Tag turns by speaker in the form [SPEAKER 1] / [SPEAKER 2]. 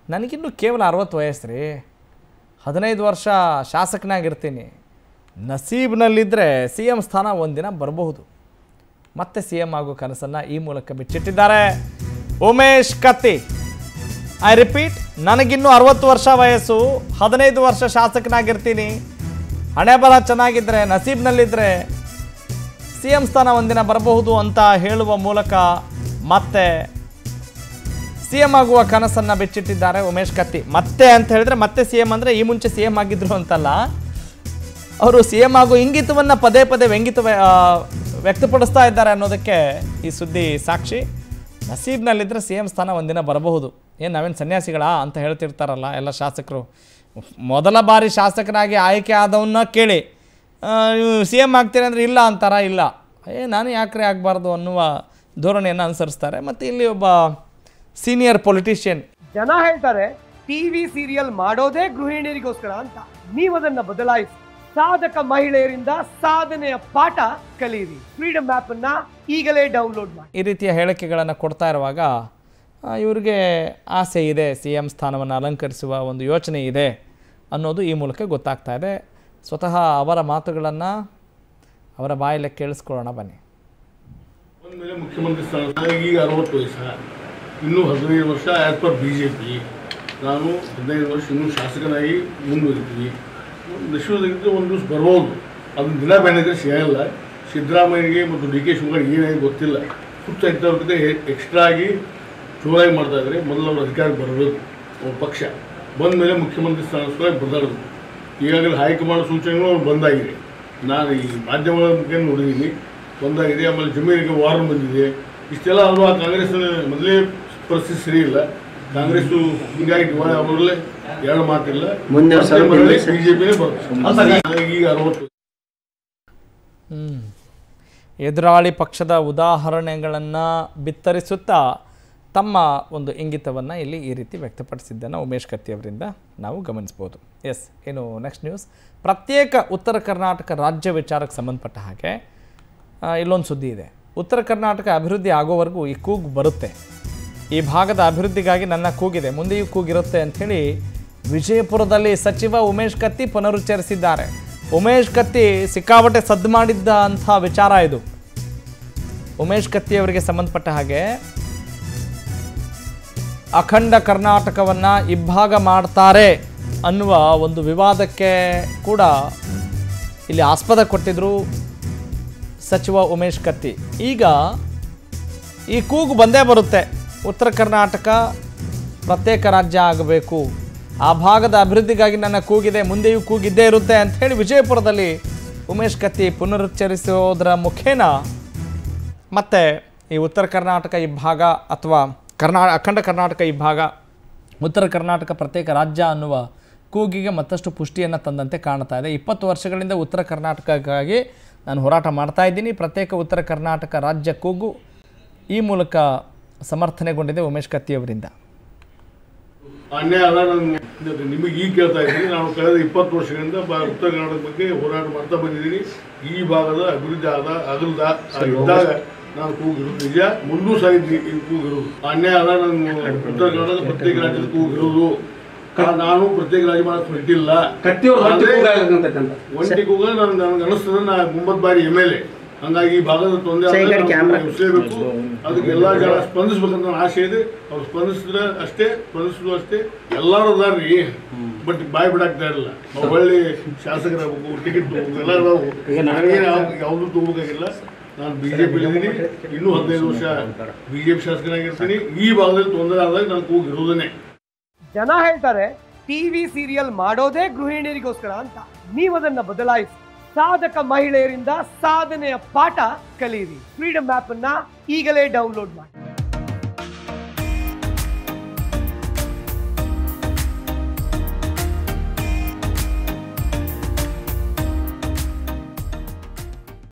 [SPEAKER 1] ನನಗಿನ್ನೂ ಕೇವಲ ಅರವತ್ತು ವಯಸ್ಸು ರೀ ಹದಿನೈದು ವರ್ಷ ಶಾಸಕನಾಗಿರ್ತೀನಿ ನಸೀಬ್ನಲ್ಲಿದ್ದರೆ ಸಿ ಎಮ್ ಸ್ಥಾನ ಒಂದಿನ ಬರಬಹುದು ಮತ್ತೆ ಸಿ ಎಮ್ ಆಗೋ ಕನಸನ್ನು ಈ ಮೂಲಕ ಬಿಚ್ಚಿಟ್ಟಿದ್ದಾರೆ ಉಮೇಶ್ ಕತ್ತಿ ಐ ರಿಪೀಟ್ ನನಗಿನ್ನೂ ಅರವತ್ತು ವರ್ಷ ವಯಸ್ಸು ಹದಿನೈದು ವರ್ಷ ಶಾಸಕನಾಗಿರ್ತೀನಿ ಹಣೆ ಬರ ಚೆನ್ನಾಗಿದ್ದರೆ ನಸೀಬ್ನಲ್ಲಿದ್ದರೆ ಸಿ ಎಂ ಸ್ಥಾನ ಒಂದಿನ ಬರಬಹುದು ಅಂತ ಹೇಳುವ ಮೂಲಕ ಮತ್ತೆ ಸಿ ಎಂ ಆಗುವ ಕನಸನ್ನು ಬಿಚ್ಚಿಟ್ಟಿದ್ದಾರೆ ಉಮೇಶ್ ಕತ್ತಿ ಮತ್ತೆ ಅಂತ ಹೇಳಿದ್ರೆ ಮತ್ತೆ ಸಿ ಎಂ ಅಂದರೆ ಈ ಮುಂಚೆ ಸಿ ಎಂ ಆಗಿದ್ರು ಅಂತಲ್ಲ ಅವರು ಸಿ ಎಂ ಆಗೋ ಇಂಗಿತವನ್ನು ಪದೇ ಪದೇ ವ್ಯಂಗಿತ ವ್ಯ- ಆ, ವ್ಯಕ್ತಪಡಿಸ್ತಾ ಇದ್ದಾರೆ ಅನ್ನೋದಕ್ಕೆ ಈ ಸುದ್ದಿ ಸಾಕ್ಷಿ ನಸೀಬ್ನಲ್ಲಿದ್ದರೆ ಸಿ ಎಂ ಸ್ಥಾನ ಒಂದಿನ ಬರಬಹುದು ಏನು ನಾವೇನು ಸನ್ಯಾಸಿಗಳಾ ಅಂತ ಹೇಳ್ತಿರ್ತಾರಲ್ಲ ಎಲ್ಲ ಶಾಸಕರು ಮೊದಲ ಬಾರಿ ಶಾಸಕನಾಗಿ ಆಯ್ಕೆ ಆದವನ್ನ ಕೇಳಿ ಸಿ ಎಂ ಆಗ್ತೀರಿ ಅಂದರೆ ಇಲ್ಲ ಅಂತಾರ ಇಲ್ಲ ಏ ನಾನು ಯಾಕ್ರೆ ಆಗಬಾರ್ದು ಅನ್ನುವ ಧೋರಣೆಯನ್ನು ಅನುಸರಿಸ್ತಾರೆ ಮತ್ತು ಇಲ್ಲಿ ಒಬ್ಬ ಸೀನಿಯರ್ ಪೊಲಿಟಿಷಿಯನ್
[SPEAKER 2] ಜನ ಹೇಳ್ತಾರೆ ಟಿವಿ ಸೀರಿಯಲ್ ಮಾಡೋದೇ ಗೃಹಿಣಿಯರಿಗೋಸ್ಕರ ಅಂತ ನೀವದನ್ನ ಬದಲಾಯಿಸಿ ಸಾಧಕ ಮಹಿಳೆಯರಿಂದ ಸಾಧನೆಯ ಪಾಠ ಕಲಿಯಿರಿ ಫ್ರೀಡಮ್ ಆಪ್ ಅನ್ನ ಈಗಲೇ ಡೌನ್ಲೋಡ್ ಮಾಡಿ
[SPEAKER 1] ಈ ರೀತಿಯ ಹೇಳಿಕೆಗಳನ್ನು ಕೊಡ್ತಾ ಇರುವಾಗ ಆ, ಇವ್ರಿಗೆ ಆಸೆ ಇದೆ ಸಿ ಎಂ ಸ್ಥಾನವನ್ನು ಅಲಂಕರಿಸುವ ಒಂದು ಯೋಚನೆ ಇದೆ ಅನ್ನೋದು ಈ ಮೂಲಕ ಗೊತ್ತಾಗ್ತಾ ಇದೆ ಸ್ವತಃ ಅವರ ಮಾತುಗಳನ್ನು ಅವರ ಬಾಯಲ್ಲೇ ಕೇಳಿಸ್ಕೊಳ್ಳೋಣ ಬನ್ನಿ
[SPEAKER 3] ಮೇಲೆ ಮುಖ್ಯಮಂತ್ರಿ ಸ್ಥಾನ ನನಗೆ ಈಗ ಅರವತ್ತು ವಯಸ್ಸ ಇನ್ನೂ ಹದಿನೈದು ವರ್ಷ as per B J P ನಾನು ಹದಿನೈದು ವರ್ಷ ಇನ್ನೂ ಶಾಸಕನಾಗಿ ಮುಂದುವರಿತೀವಿ ವಿಶ್ವದಾಗಿದ್ದರೆ ಒಂದು ದಿವಸ ಬರ್ಬೋದು ಅದನ್ನ ದಿನ ಬೇನಿದ್ರೆ ಸಿಗಲ್ಲ ಸಿದ್ದರಾಮಯ್ಯಗೆ ಮತ್ತು ಡಿ ಕೆ ಶಿವಕುಮಾರ್ ಏನಾಗಿ ಗೊತ್ತಿಲ್ಲ ಸುತ್ತ ಇದ್ದವ್ರ ಎಕ್ಸ್ಟ್ರಾ ಆಗಿ ಜೋರಾಗಿ ಮಾಡ್ತಾ ಇದ್ದಾರೆ ಮೊದಲು ಅವ್ರ ಅಧಿಕಾರಕ್ಕೆ ಬರಬೇಕು ಅವ್ರ ಪಕ್ಷ ಬಂದ ಮೇಲೆ ಮುಖ್ಯಮಂತ್ರಿ ಸ್ಥಾನಸ್ಕರ ಬದಲಾಡೋದು ಈಗಾಗಲೇ ಹೈಕಮಾಂಡ್ ಸೂಚನೆಗಳು ಅವ್ರು ಬಂದಾಗಿದೆ ನಾನು ಈ ಮಾಧ್ಯಮಗಳ ಮುಖೇನ ನೋಡಿದ್ದೀನಿ ಬಂದಾಗಿದೆ ಆಮೇಲೆ ಜಮೀನಿಗೆ ವಾರ್ನ್ ಬಂದಿದೆ ಇಷ್ಟೆಲ್ಲ ಅವರು ಆ ಕಾಂಗ್ರೆಸ್ ಮೊದಲೇ ಪರಿಸ್ಥಿತಿ ಸರಿ ಇಲ್ಲ ಕಾಂಗ್ರೆಸ್ಸು ಹೀಗಾಗಿ ದಿವಾಳಿ ಅವರಲ್ಲೇ ಎರಡು ಮಾತಿಲ್ಲ
[SPEAKER 4] ಮುಂದೆ ಅವ್ರು ಸ್ವಲ್ಪ
[SPEAKER 3] ಬಿಜೆಪಿನೇ ಬರ್ತದೆ ನನಗೆ ಈಗ ಅರವತ್ತು
[SPEAKER 1] ಎದುರಾಳಿ ಪಕ್ಷದ ಉದಾಹರಣೆಗಳನ್ನು ಬಿತ್ತರಿಸುತ್ತಾ ತಮ್ಮ ಒಂದು ಇಂಗಿತವನ್ನು ಇಲ್ಲಿ ಈ ರೀತಿ ವ್ಯಕ್ತಪಡಿಸಿದ್ದನ್ನು ಉಮೇಶ್ ಕತ್ತಿ ಅವರಿಂದ ನಾವು ಗಮನಿಸ್ಬೋದು ಎಸ್ ಏನು ನೆಕ್ಸ್ಟ್ ನ್ಯೂಸ್ ಪ್ರತ್ಯೇಕ ಉತ್ತರ ಕರ್ನಾಟಕ ರಾಜ್ಯ ವಿಚಾರಕ್ಕೆ ಸಂಬಂಧಪಟ್ಟ ಹಾಗೆ ಆ, ಇಲ್ಲೊಂದು ಸುದ್ದಿ ಇದೆ ಉತ್ತರ ಕರ್ನಾಟಕ ಅಭಿವೃದ್ಧಿ ಆಗೋವರೆಗೂ ಈ ಕೂಗು ಬರುತ್ತೆ ಈ ಭಾಗದ ಅಭಿವೃದ್ಧಿಗಾಗಿ ನನ್ನ ಕೂಗಿದೆ ಮುಂದೆಯೂ ಕೂಗಿರುತ್ತೆ ಅಂಥೇಳಿ ವಿಜಯಪುರದಲ್ಲಿ ಸಚಿವ ಉಮೇಶ್ ಕತ್ತಿ ಪುನರುಚ್ಚರಿಸಿದ್ದಾರೆ ಉಮೇಶ್ ಕತ್ತಿ ಸಿಕ್ಕಾಪಟ್ಟೆ ಸದ್ದು ಮಾಡಿದ್ದ ಅಂಥ ವಿಚಾರ ಇದು ಉಮೇಶ್ ಕತ್ತಿ ಅವರಿಗೆ ಸಂಬಂಧಪಟ್ಟ ಹಾಗೆ ಅಖಂಡ ಕರ್ನಾಟಕವನ್ನು ಇಬ್ಬಾಗ ಮಾಡ್ತಾರೆ ಅನ್ನುವ ಒಂದು ವಿವಾದಕ್ಕೆ ಕೂಡ ಇಲ್ಲಿ ಆಸ್ಪದ ಕೊಟ್ಟಿದ್ರು ಸಚಿವ ಉಮೇಶ್ ಕತ್ತಿ ಈಗ ಈ ಕೂಗು ಬಂದೇ ಬರುತ್ತೆ ಉತ್ತರ ಕರ್ನಾಟಕ ಪ್ರತ್ಯೇಕ ರಾಜ್ಯ ಆಗಬೇಕು ಆ ಭಾಗದ ಅಭಿವೃದ್ಧಿಗಾಗಿ ನನ್ನ ಕೂಗಿದೆ ಮುಂದೆಯೂ ಕೂಗಿದ್ದೇ ಇರುತ್ತೆ ಅಂತ ಹೇಳಿ ವಿಜಯಪುರದಲ್ಲಿ ಉಮೇಶ್ ಕತ್ತಿ ಪುನರುಚ್ಚರಿಸೋದರ ಮುಖೇನ ಮತ್ತು ಈ ಉತ್ತರ ಕರ್ನಾಟಕ ಈ ಭಾಗ ಅಥವಾ ಕರ್ನಾ ಅಖಂಡ ಕರ್ನಾಟಕ ಈ ಭಾಗ ಉತ್ತರ ಕರ್ನಾಟಕ ಪ್ರತ್ಯೇಕ ರಾಜ್ಯ ಅನ್ನುವ ಕೂಗಿಗೆ ಮತ್ತಷ್ಟು ಪುಷ್ಟಿಯನ್ನು ತಂದಂತೆ ಕಾಣ್ತಾ ಇದೆ ಇಪ್ಪತ್ತು ವರ್ಷಗಳಿಂದ ಉತ್ತರ ಕರ್ನಾಟಕಕ್ಕಾಗಿ ನಾನು ಹೋರಾಟ ಮಾಡ್ತಾ ಇದ್ದೀನಿ ಪ್ರತ್ಯೇಕ ಉತ್ತರ ಕರ್ನಾಟಕ ರಾಜ್ಯ ಕೂಗು ಈ ಮೂಲಕ ಸಮರ್ಥನೆಗೊಂಡಿದೆ ಉಮೇಶ್ ಕತ್ತಿ ಅವರಿಂದ
[SPEAKER 3] ಅನ್ಯಾಯ ಅಲ್ಲ ನಾನು ನಿಮಗೆ ಈಗ ಕೇಳ್ತಾ ಇದ್ದೀನಿ ನಾನು ಕಳೆದ ಇಪ್ಪತ್ತು ವರ್ಷಗಳಿಂದ ಬ- ಉತ್ತರ ಕರ್ನಾಟಕ ಬಗ್ಗೆ ಹೋರಾಟ ಮಾಡ್ತಾ ಬಂದಿದ್ದೀನಿ ಈ ಭಾಗದ ಅಭಿವೃದ್ಧಿ ಆದ ಆಗಲ್ದ ಇದ್ದಾಗ ನಾನು ಕೂಗಿರೋದು ನಿಜ ಮುಂದೂ ಸಾಗಿದ್ವಿ ಈ ಕೂಗಿರೋದು ಅನ್ಯಾಯ ಅಲ್ಲ ನಾನು ಉತ್ತರ ಕರ್ನಾಟಕ ಪ್ರತ್ಯೇಕ ರಾಜ್ಯದ ಕೂಗಿರೋದು ಕಾ- ನಾನು ಪ್ರತ್ಯೇಕ ರಾಜ್ಯ ಮಾಡಕ್ ಹೊರಟಿಲ್ಲ
[SPEAKER 4] ಕತ್ತಿಯವ್ರು ಹೊರತು
[SPEAKER 3] ಆದ್ರೆ
[SPEAKER 4] ಕೂಗಾಗಂತಕ್ಕಂಥ.
[SPEAKER 3] ಒಂಟಿ ಕೂಗ ನಾನು ನನಗೆ ಅನಿಸ್ತದೆ ನಾ ಮುಂಬತ್ತು ಬಾರಿ ಎಮ್ ಎಲ್ ಎ ಹಂಗಾಗಿ ಈ ಭಾಗದ ತೊಂದರೆ
[SPEAKER 4] ಸೈ ಕಡೆ ಕ್ಯಾಮ್ರಾ.
[SPEAKER 3] ಎಬ್ಬಿಸ್ಲೇಬೇಕು ಅದಕ್ಕೆ ಎಲ್ಲ ಜನ ಸ್ಪಂದಿಸ್ಬೇಕಂತ ನನ್ನ ಆಸೆ ಇದೆ ಅವ್ರು ಸ್ಪಂದಿಸಿದ್ರೆ ಅಷ್ಟೇ ಸ್ಪಂದಿಸಿದ್ರು ಅಷ್ಟೇ ಎಲ್ಲರೂ ಅದಾರ್ರಿ ಬಟ್ ಬಾಯ್ ಬಿಡಾಕ್ತಾ ಇರಲ್ಲ ಅವ್ರು ಒಳ್ಳೆ ಶಾಸಕರಾಗಬೇಕು ಟಿಕೆಟ್ ತಗೋಬೇಕು ಎಲ್ಲ ಅದಾವು ನನಗೇನು ಯಾವುದು ತಗೋಬೇಕಾಗಿಲ್ಲ ನಾನು ಬಿಜೆಪಿ ಇದ್ದೀನಿ ಇನ್ನೂ ಹದಿನೈದು ವರ್ಷ ಬಿಜೆಪಿ ಶಾಸಕನಾಗಿರ್ತೀನಿ ಈ ಭಾಗದಲ್ಲಿ ತೊಂದರೆ ಆದಾಗ ನಾನು ಕೂಗಿರೋದನ್ನೇ
[SPEAKER 2] ಜನ ಹೇಳ್ತಾರೆ ಟಿವಿ ಸೀರಿಯಲ್ ಮಾಡೋದೇ ಗೃಹಿಣಿಯರಿಗೋಸ್ಕರ ಅಂತ ನೀವದನ್ನ ಬದಲಾಯಿಸಿ ಸಾಧಕ ಮಹಿಳೆಯರಿಂದ ಸಾಧನೆಯ ಪಾಠ ಕಲಿಯಿರಿ ಫ್ರೀಡಮ್ ಆಪ್ ಅನ್ನ ಈಗಲೇ ಡೌನ್ಲೋಡ್ ಮಾಡಿ